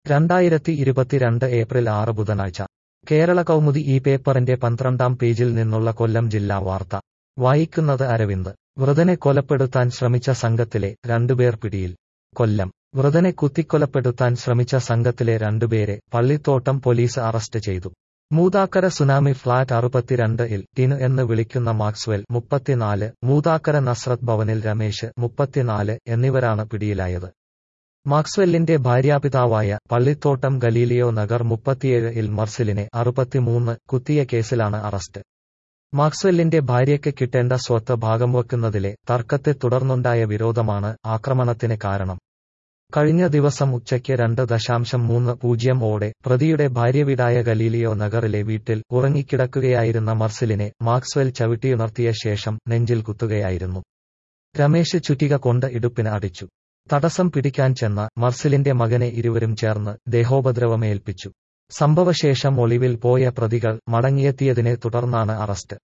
രണ്ടായിരത്തി ഇരുപത്തിരണ്ട് ഏപ്രിൽ ആറ് ബുധനാഴ്ച കേരള കൗമുദി ഈ പേപ്പറിന്റെ പന്ത്രണ്ടാം പേജിൽ നിന്നുള്ള കൊല്ലം ജില്ലാ വാർത്ത വായിക്കുന്നത് അരവിന്ദ് വൃതനെ കൊലപ്പെടുത്താൻ ശ്രമിച്ച സംഘത്തിലെ രണ്ടുപേർ പിടിയിൽ കൊല്ലം വൃതനെ കുത്തിക്കൊലപ്പെടുത്താൻ ശ്രമിച്ച സംഘത്തിലെ രണ്ടുപേരെ പള്ളിത്തോട്ടം പോലീസ് അറസ്റ്റ് ചെയ്തു മൂതാക്കര സുനാമി ഫ്ളാറ്റ് അറുപത്തിരണ്ട് ഇൽ ടിനു എന്ന് വിളിക്കുന്ന മാക്സ്വെൽ മുപ്പത്തിനാല് മൂതാക്കര നസ്രത്ത് ഭവനിൽ രമേശ് മുപ്പത്തിനാല് എന്നിവരാണ് പിടിയിലായത് മാക്സ്വെല്ലിന്റെ ഭാര്യാപിതാവായ പള്ളിത്തോട്ടം ഗലീലിയോ നഗർ മുപ്പത്തിയേഴ് ഇൽ മർസിലിനെ അറുപത്തിമൂന്ന് കുത്തിയ കേസിലാണ് അറസ്റ്റ് മാക്സ്വെല്ലിന്റെ ഭാര്യയ്ക്ക് കിട്ടേണ്ട സ്വത്ത് ഭാഗം വെക്കുന്നതിലെ തർക്കത്തെ തുടർന്നുണ്ടായ വിരോധമാണ് ആക്രമണത്തിന് കാരണം കഴിഞ്ഞ ദിവസം ഉച്ചയ്ക്ക് രണ്ട് ദശാംശം മൂന്ന് പൂജ്യം ഓടെ പ്രതിയുടെ ഭാര്യ വീടായ ഗലീലിയോ നഗറിലെ വീട്ടിൽ ഉറങ്ങിക്കിടക്കുകയായിരുന്ന മർസിലിനെ മാക്സ്വെൽ ചവിട്ടിയുണർത്തിയ ശേഷം നെഞ്ചിൽ കുത്തുകയായിരുന്നു രമേശ് ചുറ്റിക കൊണ്ട് ഇടുപ്പിന് അടിച്ചു തടസ്സം പിടിക്കാൻ ചെന്ന മർസിലിന്റെ മകനെ ഇരുവരും ചേർന്ന് ദേഹോപദ്രവമേൽപ്പിച്ചു സംഭവശേഷം ഒളിവിൽ പോയ പ്രതികൾ മടങ്ങിയെത്തിയതിനെ തുടർന്നാണ് അറസ്റ്റ്